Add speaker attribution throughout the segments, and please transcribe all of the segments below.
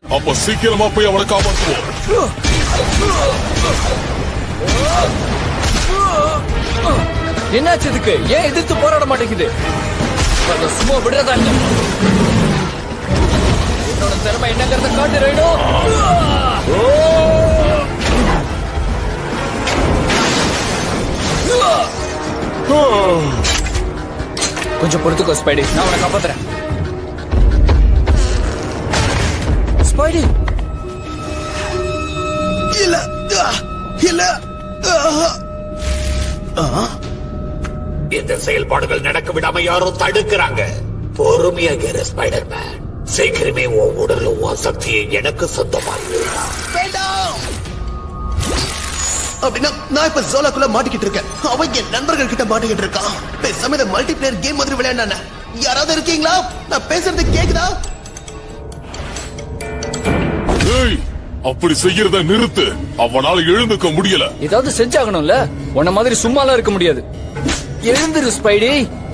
Speaker 1: அப்ப சீக்கிரமா போய் அவனை காப்பாற்றுவோம்
Speaker 2: என்னாச்சு இதுக்கு ஏன் எதிர்த்து போராட மாட்டேங்குது அதை சும்மா விடுறதா இல்ல என்னோட திறமை என்னங்கிறத காட்டு ரைடோ கொஞ்சம் பொறுத்துக்கோ ஸ்பைடி நான் உன்னை காப்பாத்துறேன் ஸ்பைடி
Speaker 3: இல்ல ஆ, இல்ல ஆ.
Speaker 4: இந்த செயல்பாடுகள் நடக்க விடாம யாரோ தடுக்கிறாங்க பொறுமையா இரு ஸ்பைடர் மேன் சீக்கிரமே உன் உடலும் உன் சக்தியை எனக்கு சொந்தமாக்கு
Speaker 3: வேண்டாம் அப்படின்னா நான் இப்ப ஜோலாக்குள்ள மாட்டிக்கிட்டு இருக்கேன் அவன் என் நண்பர்கள் கிட்ட மாட்டிக்கிட்டு இருக்கான் பேசாம இந்த மல்டி பிளேயர் கேம் மாதிரி விளையாடான யாராவது இருக்கீங்களா நான் பேசுறது கேக்குதா
Speaker 1: ஏய் அப்படி செய்யறத நிறுத்து அவனால எழுந்துக்க முடியல
Speaker 2: ஏதாவது செஞ்சாகணும்ல உன்ன மாதிரி சும்மாலாம் இருக்க முடியாது எழுந்துரு ஸ்பைடி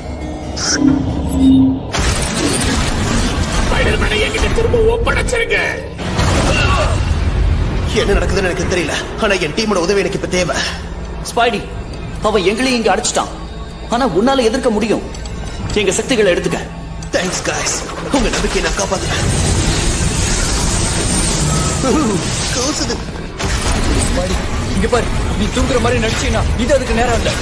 Speaker 4: ஸ்பைடர் மேனை என்கிட்ட திரும்ப ஒப்படைச்சிருங்க
Speaker 3: என்ன நடக்குதுன்னு எனக்கு தெரியல ஆனா என் டீமோட உதவி எனக்கு இப்ப தேவை
Speaker 5: ஸ்பைடி அவன் எங்களையும் இங்க அடிச்சிட்டான் ஆனா உன்னால எதிர்க்க முடியும் எங்க சக்திகளை எடுத்துக்க
Speaker 3: தேங்க்ஸ் காய்ஸ் உங்க நம்பிக்கையை நான் காப்பாத்துறேன் கூசுது
Speaker 2: ஸ்பைடி இங்க பாரு நீ தூங்குற மாதிரி நடிச்சீனா இது அதுக்கு நேரம் இல்ல